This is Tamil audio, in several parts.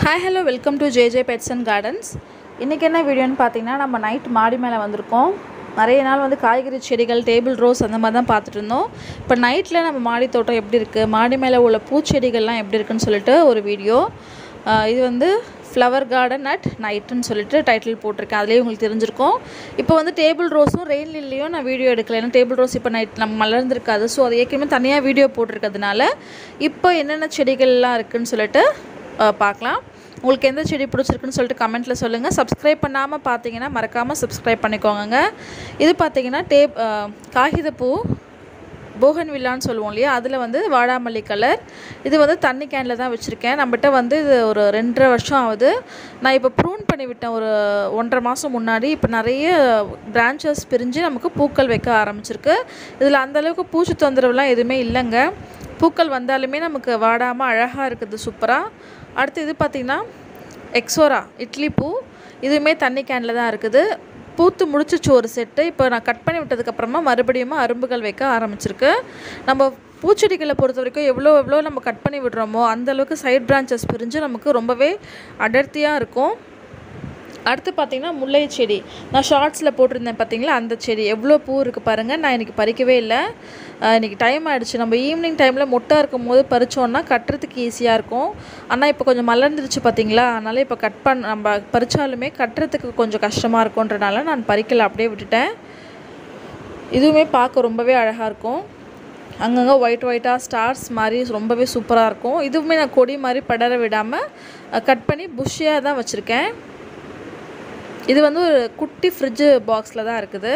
hi hello welcome to JJ pets and gardens இன்றைக்கி என்ன வீடியோன்னு பார்த்தீங்கன்னா நம்ம நைட் மாடி மேலே வந்திருக்கோம் நிறைய நாள் வந்து காய்கறி செடிகள் டேபிள் ரோஸ் அந்த மாதிரி தான் பார்த்துட்டு இருந்தோம் இப்போ நைட்டில் நம்ம மாடி தோட்டம் எப்படி இருக்குது மாடி மேலே உள்ள பூச்செடிகள்லாம் எப்படி இருக்குன்னு சொல்லிட்டு ஒரு வீடியோ இது வந்து ஃப்ளவர் கார்டன் அட் நைட்டுன்னு சொல்லிட்டு டைட்டில் போட்டிருக்கேன் அதுலேயே உங்களுக்கு தெரிஞ்சிருக்கும் இப்போ வந்து டேபிள் ரோஸும் ரெயின் லில்லியும் நான் வீடியோ எடுக்கல ஏன்னா டேபிள் ரோஸ் இப்போ நைட் நம்ம மலர்ந்துருக்காது ஸோ அது ஏற்கனவே தனியாக வீடியோ போட்டிருக்கிறதுனால இப்போ என்னென்ன செடிகள்லாம் இருக்குதுன்னு சொல்லிட்டு அஹ், பார்க்கலாம் உங்களுக்கு எந்த செடி பிடிச்சிருக்குன்னு சொல்லிட்டு கமெண்ட்டில் சொல்லுங்கள் சப்ஸ்கிரைப் பண்ணாமல் பார்த்தீங்கன்னா மறக்காமல் சப்ஸ்கிரைப் பண்ணிக்கோங்க இது பார்த்தீங்கன்னா டேப் அஹ், காகிதப்பூ போகன் வில்லான்னு சொல்லுவோம் இல்லையா அதில் வந்து வாடாமல்லி கலர் இது வந்து தண்ணி கேனில் தான் வச்சுருக்கேன் நம்மகிட்ட வந்து இது ஒரு ரெண்டரை வருஷம் ஆகுது நான் இப்போ ப்ரூன் பண்ணி விட்டேன் ஒரு ஒன்றரை மாதம் முன்னாடி இப்போ நிறைய பிரான்ச்சஸ் பிரிஞ்சு நமக்கு பூக்கள் வைக்க ஆரம்பிச்சிருக்கு இதில் அந்தளவுக்கு பூச்சி தொந்தரவுலாம் எதுவுமே இல்லைங்க பூக்கள் வந்தாலுமே நமக்கு வாடாமல் அழகாக இருக்குது சூப்பராக அடுத்து இது பார்த்திங்கன்னா எக்ஸோரா இட்லி பூ இதுவுமே தண்ணி கேனில் தான் இருக்குது பூத்து முடிச்சிச்சு ஒரு செட்டு இப்போ நான் கட் பண்ணி விட்டதுக்கப்புறமா மறுபடியும் அரும்புகள் வைக்க ஆரம்பிச்சிருக்கு நம்ம பூச்செடிகளை பொறுத்த வரைக்கும் எவ்வளோ எவ்வளோ நம்ம கட் பண்ணி விடுறோமோ அந்த அளவுக்கு சைட் பிரான்ச்சஸ் பிரிஞ்சு நமக்கு ரொம்பவே அடர்த்தியாக இருக்கும் அடுத்து பார்த்தீங்கன்னா முல்லை செடி நான் ஷார்ட்ஸில் போட்டிருந்தேன் பார்த்தீங்களா அந்த செடி எவ்வளோ பூ இருக்குது பாருங்கள் நான் இன்றைக்கி பறிக்கவே இல்லை அஹ் இன்னைக்கு டைம் ஆகிடுச்சு நம்ம ஈவினிங் டைமில் மொட்டை இருக்கும் போது பறித்தோன்னா கட்டுறதுக்கு ஈஸியாக இருக்கும் ஆனால் இப்போ கொஞ்சம் மலர்ந்துருச்சு பார்த்தீங்களா அதனால் இப்போ கட் பண்ண நம்ம பறித்தாலுமே கட்டுறதுக்கு கொஞ்சம் கஷ்டமாக இருக்குன்றனால நான் பறிக்கல அப்படியே விட்டுட்டேன் இதுவுமே பார்க்க ரொம்பவே அழகாக இருக்கும் அங்கங்கே ஒயிட் ஒயிட்டாக ஸ்டார்ஸ் மாதிரி ரொம்பவே சூப்பராக இருக்கும் இதுவுமே நான் கொடி மாதிரி படர விடாமல் கட் பண்ணி புஷ்ஷியாக தான் வச்சுருக்கேன் இது வந்து ஒரு குட்டி ஃப்ரிட்ஜு பாக்ஸில் தான் இருக்குது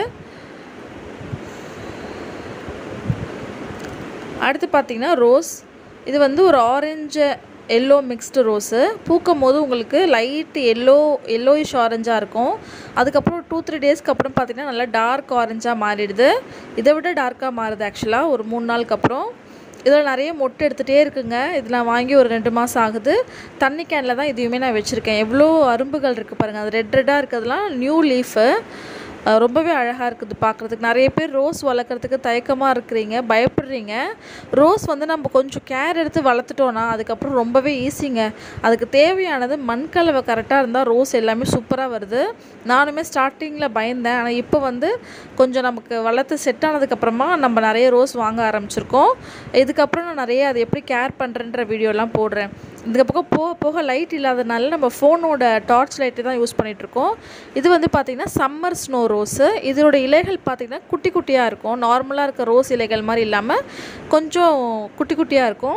அடுத்து பார்த்தீங்கன்னா ரோஸ் இது வந்து ஒரு ஆரஞ்சு எல்லோ மிக்ஸ்டு ரோஸு பூக்கும் போது உங்களுக்கு லைட் எல்லோ எல்லோயிஷ் ஆரஞ்சாக இருக்கும் அதுக்கப்புறம் டூ த்ரீ டேஸ்க்கு அப்புறம் பார்த்தீங்கன்னா நல்லா டார்க் ஆரஞ்சாக மாறிடுது இதை விட டார்க்காக மாறுது ஆக்சுவலாக ஒரு மூணு நாளுக்கு அப்புறம் இதில் நிறைய மொட்டை எடுத்துகிட்டே இருக்குங்க இது நான் வாங்கி ஒரு ரெண்டு மாதம் ஆகுது தண்ணி கேனில் தான் இதையுமே நான் வச்சுருக்கேன் எவ்வளோ அரும்புகள் இருக்குது பாருங்கள் அது ரெட் ரெட்டாக இருக்கிறதுலாம் நியூ லீஃபு அஹ் ரொம்பவே அழகாக இருக்குது பார்க்குறதுக்கு நிறைய பேர் ரோஸ் வளர்க்குறதுக்கு தயக்கமாக இருக்கிறீங்க பயப்படுறீங்க ரோஸ் வந்து நம்ம கொஞ்சம் கேர் எடுத்து வளர்த்துட்டோன்னா அதுக்கப்புறம் ரொம்பவே ஈஸிங்க அதுக்கு தேவையானது மண்கலவை கரெக்டாக இருந்தால் ரோஸ் எல்லாமே சூப்பராக வருது நானுமே ஸ்டார்டிங்கில் பயந்தேன் ஆனால் இப்போ வந்து கொஞ்சம் நமக்கு வளர்த்து செட் ஆனதுக்கப்புறமா நம்ம நிறைய ரோஸ் வாங்க ஆரம்பிச்சிருக்கோம் இதுக்கப்புறம் நான் நிறைய அதை எப்படி கேர் பண்ணுறேன்ற வீடியோலாம் போடுறேன் இதுக்கு பக்கம் போக போக லைட் இல்லாதனால நம்ம ஃபோனோட டார்ச் லைட்டு தான் யூஸ் பண்ணிகிட்ருக்கோம் இது வந்து பார்த்திங்கன்னா சம்மர் ஸ்னோ ரோஸு இதோட இலைகள் பார்த்திங்கன்னா குட்டி குட்டியாக இருக்கும் நார்மலாக இருக்க ரோஸ் இலைகள் மாதிரி இல்லாமல் கொஞ்சம் குட்டி குட்டியாக இருக்கும்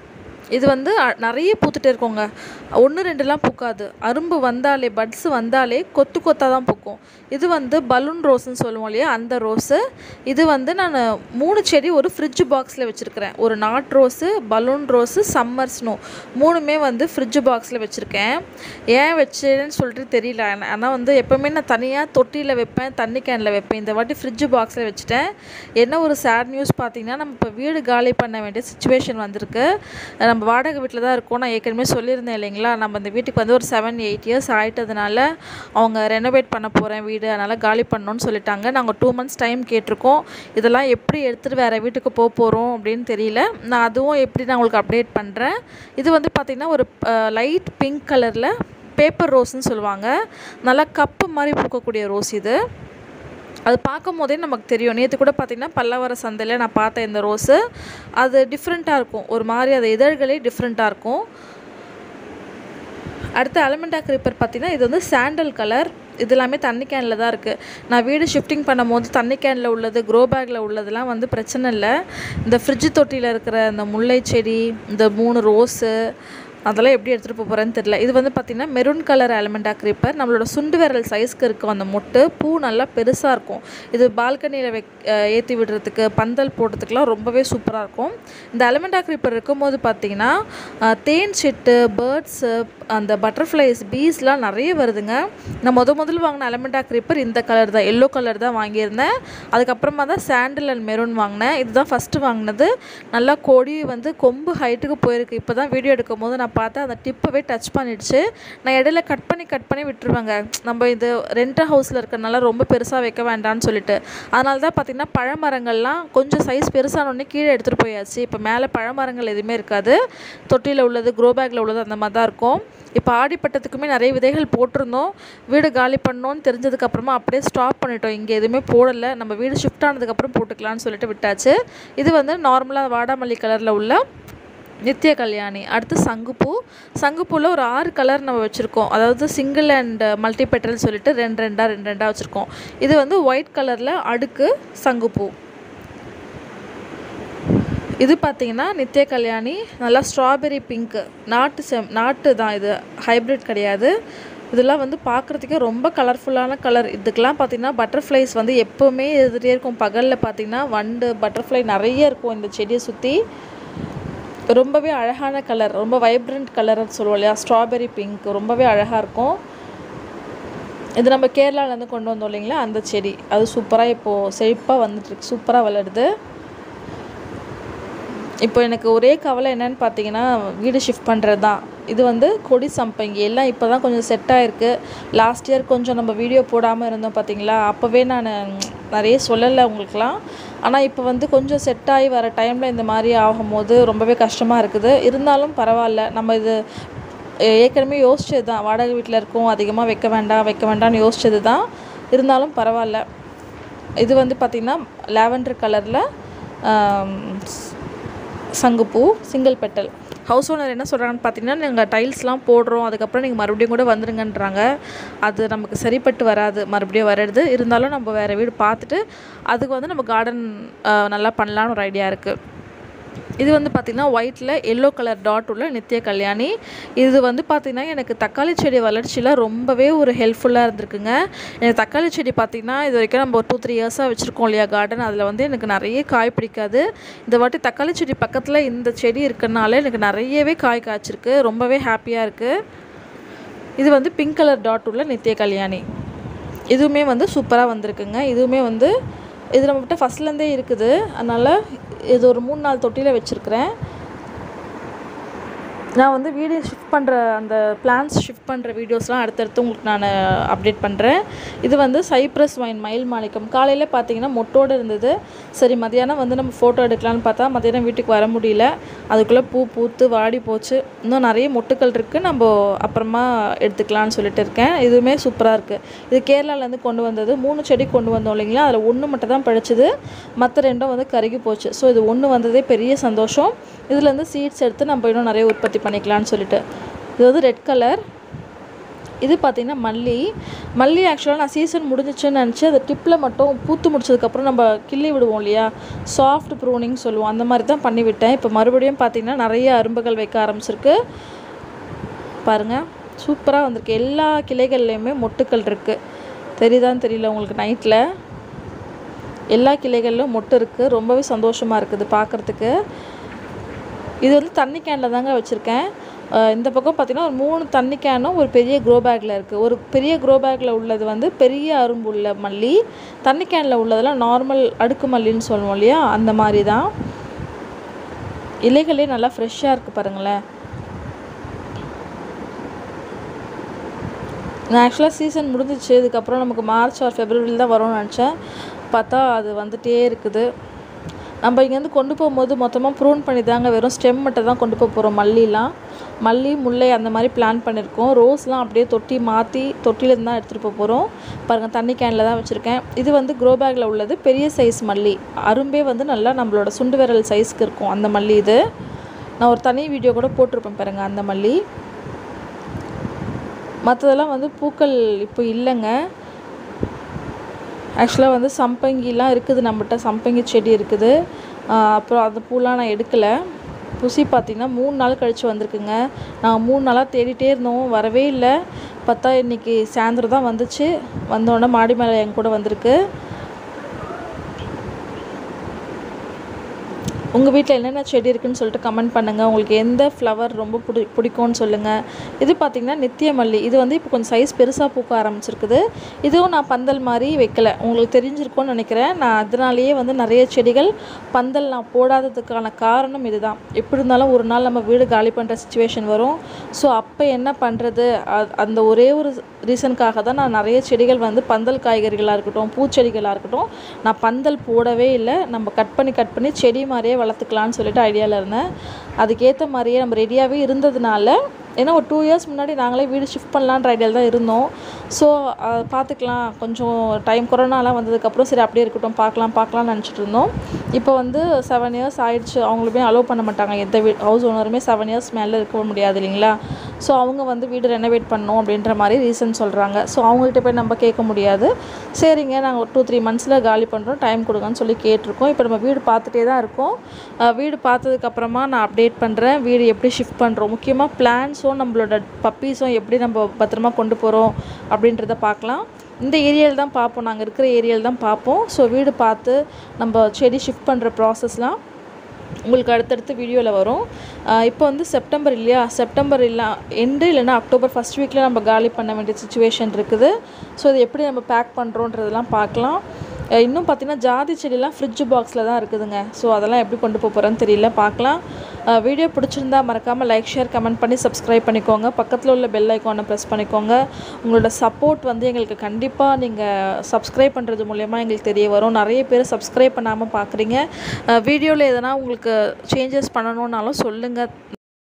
இது வந்து அ- நிறைய பூத்துட்டே இருக்குங்க ஒன்று ரெண்டுலாம் பூக்காது அரும்பு வந்தாலே பட்ஸ் வந்தாலே கொத்து கொத்தாக தான் பூக்கும் இது வந்து பலூன் ரோஸ்ன்னு சொல்லுவோம் இல்லையா அந்த ரோஸு இது வந்து நான் மூணு செடி ஒரு ஃப்ரிட்ஜ் பாக்ஸில் வச்சுருக்கிறேன் ஒரு நாட் rose balloon rose summer snow மூணுமே வந்து ஃப்ரிட்ஜ் பாக்ஸில் வச்சுருக்கேன் ஏன் வச்சேன்னு சொல்லிட்டு தெரியல ஆனால் வந்து எப்போவுமே நான் தனியாக தொட்டியில் வைப்பேன் தண்ணி கேனில் வைப்பேன் இந்த வாட்டி ஃப்ரிட்ஜ் பாக்ஸில் வச்சுட்டேன் என்ன ஒரு சேட் நியூஸ் பார்த்தீங்கன்னா நம்ம இப்போ வீடு காலி பண்ண வேண்டிய சுச்சுவேஷன் வந்திருக்கு நம்ம வாடகை வீட்டில் தான் இருக்கோம் நான் ஏற்கனவே சொல்லியிருந்தேன் இல்லைங்களா நம்ம இந்த வீட்டுக்கு வந்து ஒரு செவன் எயிட் இயர்ஸ் ஆயிட்டதுனால அவங்க ரெனோவேட் பண்ண போகிறேன் வீடு அதனால் காலி பண்ணணும்னு சொல்லிட்டாங்க நாங்கள் டூ மந்த்ஸ் டைம் கேட்டிருக்கோம் இதெல்லாம் எப்படி எடுத்துகிட்டு வேறு வீட்டுக்கு போக போகிறோம் அப்படின்னு தெரியல நான் அதுவும் எப்படி நான் உங்களுக்கு அப்டேட் பண்ணுறேன் இது வந்து பார்த்திங்கன்னா ஒரு லைட் பிங்க் கலரில் பேப்பர் ரோஸ்ன்னு சொல்லுவாங்க நல்லா கப்பு மாதிரி பூக்கக்கூடிய ரோஸ் இது அது பார்க்கும் போதே நமக்கு தெரியும் நேற்று கூட பார்த்திங்கன்னா பல்லவர சந்தையில் நான் பார்த்தேன் இந்த ரோஸு அது டிஃப்ரெண்ட்டாக இருக்கும் ஒரு மாதிரி அது இதழ்களே டிஃப்ரெண்ட்டாக இருக்கும் அடுத்து அலமெண்டா creeper பார்த்தீங்கன்னா இது வந்து சாண்டல் கலர் இது எல்லாமே தண்ணி கேனில் தான் இருக்குது நான் வீடு ஷிஃப்டிங் பண்ணும்போது தண்ணி கேனில் உள்ளது க்ரோ பேக்கில் உள்ளதெல்லாம் வந்து பிரச்சனை இல்லை இந்த ஃப்ரிட்ஜ் தொட்டியில் இருக்கிற இந்த முல்லை செடி இந்த மூணு ரோஸு அதெல்லாம் எப்படி எடுத்துகிட்டு போக போகிறேன்னு தெரியல இது வந்து பார்த்திங்கன்னா மெரூன் கலர் அலமெண்டா creeper நம்மளோட சுண்டு விரல் சைஸ்க்கு இருக்கும் அந்த மொட்டு பூ நல்லா பெருசாக இருக்கும் இது பால்கனியில் வெக் ஏற்றி விடுறதுக்கு பந்தல் போடுறதுக்குலாம் ரொம்பவே சூப்பராக இருக்கும் இந்த அலமெண்டா creeper இருக்கும்போது பார்த்திங்கன்னா அஹ், தேன் சிட்டு பேர்ட்ஸு அந்த பட்டர்ஃப்ளைஸ் பீஸ்லாம் நிறைய வருதுங்க நான் முத முதல்ல வாங்கின அலமெண்டா creeper இந்த கலர் தான் எல்லோ கலர் தான் வாங்கியிருந்தேன் அதுக்கப்புறமா தான் சாண்டில் அண்ட் மெரூன் வாங்கினேன் இதுதான் ஃபஸ்ட்டு வாங்கினது நல்லா கொடி வந்து கொம்பு ஹைட்டுக்கு போயிருக்கு இப்போ தான் வீடியோ எடுக்கும் போது நான் பார்த்தேன் அந்த டிப்பவே டச் பண்ணிடுச்சு நான் இடையில கட் பண்ணி கட் பண்ணி விட்டுருவேங்க நம்ம இது ரெண்ட் ஹவுஸில் இருக்கிறனால ரொம்ப பெருசாக வைக்க வேண்டாம்னு சொல்லிட்டு அதனால தான் பார்த்திங்கன்னா பழமரங்கள்லாம் கொஞ்சம் சைஸ் பெருசானோடனே கீழே எடுத்துகிட்டு போயாச்சு இப்போ மேலே பழமரங்கள் எதுவுமே இருக்காது தொட்டியில் உள்ளது க்ரோ பேக்கில் உள்ளது அந்த மாதிரி தான் இருக்கும் இப்போ ஆடிப்பட்டத்துக்குமே நிறைய விதைகள் போட்டிருந்தோம் வீடு காலி பண்ணோன்னு தெரிஞ்சதுக்கப்புறமா அப்படியே ஸ்டாப் பண்ணிட்டோம் இங்கே எதுவுமே போடலை நம்ம வீடு ஷிஃப்ட் ஆனதுக்கப்புறம் போட்டுக்கலாம்னு சொல்லிட்டு விட்டாச்சு இது வந்து நார்மலாக வாடாமல்லி கலரில் உள்ள நித்திய கல்யாணி அடுத்து சங்குப்பூ சங்குப்பூவில் ஒரு ஆறு கலர் நம்ம வச்சுருக்கோம் அதாவது சிங்கிள் அண்ட் மல்டி பெட்ரல் சொல்லிட்டு ரெண்டு ரெண்டாக ரெண்டு ரெண்டாக வச்சுருக்கோம் இது வந்து ஒயிட் கலரில் அடுக்கு சங்குப்பூ இது பார்த்தீங்கன்னா நித்திய கல்யாணி நல்லா ஸ்ட்ராபெரி பிங்க்கு நாட்டு செம் நாட்டு தான் இது ஹைப்ரிட் கிடையாது இதெல்லாம் வந்து பார்க்குறதுக்கே ரொம்ப கலர்ஃபுல்லான கலர் இதுக்கெல்லாம் பார்த்தீங்கன்னா பட்டர்ஃப்ளைஸ் வந்து எப்போவுமே எதிரே இருக்கும் பகலில் பார்த்தீங்கன்னா வண்டு பட்டர்ஃப்ளை நிறைய இருக்கும் இந்த செடியை சுற்றி ரொம்பவே அழகான கலர் ரொம்ப வைப்ரண்ட் கலர்னு சொல்லுவோம் இல்லையா ஸ்ட்ராபெரி பிங்க் ரொம்பவே அழகாக இருக்கும் இது நம்ம கேரளாவிலேருந்து கொண்டு வந்தோம் இல்லைங்களா அந்த செடி அது சூப்பராக இப்போது செழிப்பாக வந்துட்டுருக்கு சூப்பராக வளருது இப்போ எனக்கு ஒரே கவலை என்னன்னு பார்த்தீங்கன்னா வீடு ஷிஃப்ட் பண்ணுறது தான் இது வந்து கொடி சம்பங்கி எல்லாம் இப்போ தான் கொஞ்சம் செட் ஆகிருக்கு லாஸ்ட் இயர் கொஞ்சம் நம்ம வீடியோ போடாமல் இருந்தோம் பார்த்தீங்களா அப்போவே நான் நிறைய சொல்லலை உங்களுக்குலாம் ஆனால் இப்போ வந்து கொஞ்சம் செட் ஆகி வர டைமில் இந்த மாதிரி ஆகும்போது ரொம்பவே கஷ்டமாக இருக்குது இருந்தாலும் பரவாயில்ல நம்ம இது ஏற்கனவே யோசிச்சது தான் வாடகை வீட்டில் இருக்கோம் அதிகமாக வைக்க வேண்டாம் வைக்க வேண்டாம்னு யோசிச்சது தான் இருந்தாலும் பரவாயில்ல இது வந்து பார்த்திங்கன்னா லாவெண்டர் கலரில் சங்குப்பூ சிங்கிள் பெட்டல் ஹவுஸ் ஓனர் என்ன சொல்கிறாங்கன்னு பார்த்தீங்கன்னா நாங்கள் டைல்ஸ்லாம் போடுறோம் அதுக்கப்புறம் நீங்கள் மறுபடியும் கூட வந்துருங்கன்றாங்க அது நமக்கு சரிப்பட்டு வராது மறுபடியும் வர்றது இருந்தாலும் நம்ம வேறு வீடு பார்த்துட்டு அதுக்கு வந்து நம்ம கார்டன் நல்லா பண்ணலான்னு ஒரு ஐடியா இருக்குது இது வந்து பார்த்திங்கன்னா ஒயிட்டில் எல்லோ கலர் டாட் உள்ள நித்திய கல்யாணி இது வந்து பார்த்திங்கன்னா எனக்கு தக்காளி செடி வளர்ச்சியில் ரொம்பவே ஒரு ஹெல்ப்ஃபுல்லாக இருந்திருக்குங்க எனக்கு தக்காளி செடி பார்த்திங்கன்னா இது வரைக்கும் நம்ம ஒரு டூ த்ரீ இயர்ஸாக வச்சுருக்கோம் இல்லையா கார்டன் அதில் வந்து எனக்கு நிறைய காய் பிடிக்காது இந்த வாட்டி தக்காளி செடி பக்கத்தில் இந்த செடி இருக்கனால எனக்கு நிறையவே காய் காய்ச்சிருக்கு ரொம்பவே ஹாப்பியாக இருக்குது இது வந்து பிங்க் கலர் டாட் உள்ள நித்திய கல்யாணி இதுவுமே வந்து சூப்பராக வந்திருக்குங்க இதுவுமே வந்து இது நம்மகிட்ட ஃபஸ்ட்லேருந்தே இருக்குது அதனால் இது ஒரு மூணு நாள் தொட்டியில் வச்சுருக்கிறேன் நான் வந்து வீடியோ ஷிஃப்ட் பண்ணுற அந்த பிளான்ஸ் ஷிஃப்ட் பண்ணுற வீடியோஸ்லாம் அடுத்தடுத்து உங்களுக்கு நான் அப்டேட் பண்ணுறேன் இது வந்து சைப்ரஸ் வைன் மயில் மாணிக்கம் காலையில் பார்த்தீங்கன்னா மொட்டோடு இருந்தது சரி மதியானம் வந்து நம்ம ஃபோட்டோ எடுக்கலான்னு பார்த்தா மதியானம் வீட்டுக்கு வர முடியல அதுக்குள்ளே பூ பூத்து வாடி போச்சு இன்னும் நிறைய மொட்டுக்கள் இருக்குது நம்ம அப்புறமா எடுத்துக்கலான்னு சொல்லிட்டு இருக்கேன் இதுவுமே சூப்பராக இருக்குது இது கேரளாலேருந்து கொண்டு வந்தது மூணு செடி கொண்டு வந்தோம் இல்லைங்களா அதில் ஒன்று மட்டும் தான் பழிச்சது மற்ற ரெண்டும் வந்து கருகி போச்சு ஸோ இது ஒன்று வந்ததே பெரிய சந்தோஷம் இதுலேருந்து சீட்ஸ் எடுத்து நம்ம இன்னும் நிறைய உற்பத்தி பண்ணிக்கலாம்னு சொல்லிட்டு இது வந்து ரெட் கலர் இது பார்த்திங்கன்னா மல்லி மல்லி ஆக்சுவலாக நான் சீசன் முடிஞ்சிச்சுன்னு நினச்சி அந்த டிப்பில் மட்டும் பூத்து முடிச்சதுக்கப்புறம் நம்ம கிள்ளி விடுவோம் இல்லையா சாஃப்ட் ப்ரூனிங் சொல்லுவோம் அந்த மாதிரி தான் பண்ணி விட்டேன் இப்போ மறுபடியும் பார்த்திங்கன்னா நிறைய அரும்புகள் வைக்க ஆரம்பிச்சிருக்கு பாருங்கள் சூப்பராக வந்திருக்கு எல்லா கிளைகள்லேயுமே மொட்டுக்கள் இருக்குது தெரியுதான்னு தெரியல உங்களுக்கு நைட்டில் எல்லா கிளைகளிலும் மொட்டு இருக்குது ரொம்பவே சந்தோஷமாக இருக்குது பார்க்குறதுக்கு இது வந்து தண்ணி கேனில் தாங்க வச்சுருக்கேன் இந்த பக்கம் பார்த்திங்கன்னா ஒரு மூணு தண்ணி கேனும் ஒரு பெரிய க்ரோ பேக்கில் இருக்குது ஒரு பெரிய க்ரோ பேக்கில் உள்ளது வந்து பெரிய அரும்பு உள்ள மல்லி தண்ணி கேனில் உள்ளதெல்லாம் நார்மல் அடுக்கு மல்லின்னு சொல்லுவோம் இல்லையா அந்த மாதிரி தான் இலைகளே நல்லா ஃப்ரெஷ்ஷாக இருக்குது பாருங்களேன் நான் ஆக்சுவலாக சீசன் முடிஞ்சிச்சு இதுக்கப்புறம் நமக்கு மார்ச் ஆர் ஃபெப்ரவரியில் தான் வரும்னு நினச்சேன் பார்த்தா அது வந்துகிட்டே இருக்குது நம்ம இங்கேருந்து கொண்டு போகும்போது மொத்தமாக ப்ரூன் பண்ணி தாங்க வெறும் ஸ்டெம் மட்டும் தான் கொண்டு போக போகிறோம் மல்லிலாம் மல்லி முல்லை அந்த மாதிரி பிளான் பண்ணியிருக்கோம் ரோஸ்லாம் அப்படியே தொட்டி மாற்றி தொட்டிலேருந்து தான் எடுத்துகிட்டு போக போகிறோம் பாருங்கள் தண்ணி கேனில் தான் வச்சுருக்கேன் இது வந்து க்ரோ பேக்கில் உள்ளது பெரிய சைஸ் மல்லி அரும்பே வந்து நல்லா நம்மளோட சுண்டு விரல் சைஸ்க்கு இருக்கும் அந்த மல்லி இது நான் ஒரு தனி வீடியோ கூட போட்டிருப்பேன் பாருங்கள் அந்த மல்லி மற்றதெல்லாம் வந்து பூக்கள் இப்போ இல்லைங்க ஆக்சுவலாக வந்து சம்பங்கிலாம் இருக்குது நம்மகிட்ட சம்பங்கி செடி இருக்குது அப்புறம் அந்த பூலாம் நான் எடுக்கலை புசி பார்த்திங்கன்னா மூணு நாள் கழித்து வந்திருக்குங்க நாங்கள் மூணு நாளாக தேடிட்டே இருந்தோம் வரவே இல்லை பார்த்தா இன்றைக்கி சாயந்தரம் தான் வந்துச்சு வந்தோடனே மாடி மேலே என் கூட வந்திருக்கு உங்கள் வீட்டில் என்னென்ன செடி இருக்குன்னு சொல்லிட்டு கமெண்ட் பண்ணுங்கள் உங்களுக்கு எந்த ஃப்ளவர் ரொம்ப பிடி பிடிக்கும்னு சொல்லுங்கள் இது பார்த்திங்கன்னா நித்திய மல்லி இது வந்து இப்போ கொஞ்சம் சைஸ் பெருசாக பூக்க ஆரம்பிச்சிருக்குது இதுவும் நான் பந்தல் மாதிரி வைக்கல உங்களுக்கு தெரிஞ்சிருக்கும்னு நினைக்கிறேன் நான் அதனாலேயே வந்து நிறைய செடிகள் பந்தல் நான் போடாததுக்கான காரணம் இதுதான் எப்படி இருந்தாலும் ஒரு நாள் நம்ம வீடு காலி பண்ணுற சுச்சுவேஷன் வரும் ஸோ அப்போ என்ன பண்ணுறது அந்த ஒரே ஒரு ரீசனுக்காக தான் நான் நிறைய செடிகள் வந்து பந்தல் காய்கறிகளாக இருக்கட்டும் பூச்செடிகளாக இருக்கட்டும் நான் பந்தல் போடவே இல்லை நம்ம கட் பண்ணி கட் பண்ணி செடி மாதிரியே வளர்த்துக்கலான்னு சொல்லிட்டு ஐடியாவில் இருந்தேன் அதுக்கேற்ற மாதிரியே நம்ம ரெடியாகவே இருந்ததுனால ஏன்னா ஒரு டூ இயர்ஸ் முன்னாடி நாங்களே வீடு ஷிஃப்ட் பண்ணலான்ற ஐடியாவில் தான் இருந்தோம் ஸோ பார்த்துக்கலாம் கொஞ்சம் டைம் கொரோனாலாம் வந்ததுக்கப்புறம் சரி அப்படியே இருக்கட்டும் பார்க்கலாம் பார்க்கலாம்னு நினச்சிட்டு இருந்தோம் இப்போ வந்து செவன் இயர்ஸ் ஆயிடுச்சு அவங்களுமே அலோவ் பண்ண மாட்டாங்க எந்த வீ ஹவுஸ் ஓனருமே செவன் இயர்ஸ் மேலே இருக்க முடியாது இல்லைங்களா ஸோ அவங்க வந்து வீடு ரெனோவேட் பண்ணணும் அப்படின்ற மாதிரி ரீசன் சொல்கிறாங்க ஸோ அவங்ககிட்ட போய் நம்ம கேட்க முடியாது சரிங்க நாங்கள் ஒரு டூ த்ரீ மந்த்ஸில் காலி பண்ணுறோம் டைம் கொடுங்கன்னு சொல்லி கேட்டிருக்கோம் இப்போ நம்ம வீடு பார்த்துட்டே தான் இருக்கோம் அஹ் வீடு பார்த்ததுக்கப்புறமா நான் அப்டேட் பண்ணுறேன் வீடு எப்படி ஷிஃப்ட் பண்ணுறோம் முக்கியமாக பிளான்ஸும் நம்மளோட பப்பீஸும் எப்படி நம்ம பத்திரமா கொண்டு போகிறோம் அப்படின்றத பார்க்கலாம் இந்த ஏரியாவில் தான் பார்ப்போம் நாங்கள் இருக்கிற ஏரியாவில் தான் பார்ப்போம் ஸோ வீடு பார்த்து நம்ம செடி ஷிஃப்ட் பண்ணுற ப்ராசஸ்லாம் உங்களுக்கு அடுத்தடுத்து வீடியோவில் வரும் ஆஹ் இப்போ வந்து செப்டம்பர் இல்லையா செப்டம்பர் இல்லை எண்டு இல்லைன்னா அக்டோபர் ஃபஸ்ட் வீக்கில் நம்ம காலி பண்ண வேண்டிய சுச்சுவேஷன் இருக்குது ஸோ இது எப்படி நம்ம பேக் பண்ணுறோன்றதெல்லாம் பார்க்கலாம் அஹ் இன்னும் பார்த்தீங்கன்னா ஜாதி செடிலாம் ஃப்ரிட்ஜ் பாக்ஸில் தான் இருக்குதுங்க ஸோ அதெல்லாம் எப்படி கொண்டு போக போகிறேன்னு தெரியல பார்க்கலாம் அஹ் வீடியோ பிடிச்சிருந்தா மறக்காமல் லைக் ஷேர் கமெண்ட் பண்ணி சப்ஸ்கிரைப் பண்ணிக்கோங்க பக்கத்தில் உள்ள பெல் ஐக்கானை ப்ரெஸ் பண்ணிக்கோங்க உங்களோட சப்போர்ட் வந்து எங்களுக்கு கண்டிப்பாக நீங்கள் சப்ஸ்கிரைப் பண்ணுறது மூலயமா எங்களுக்கு தெரிய வரும் நிறைய பேர் சப்ஸ்கிரைப் பண்ணாமல் பார்க்குறீங்க வீடியோவில் எதனா உங்களுக்கு சேஞ்சஸ் பண்ணணுன்னாலும் சொல்லுங்கள்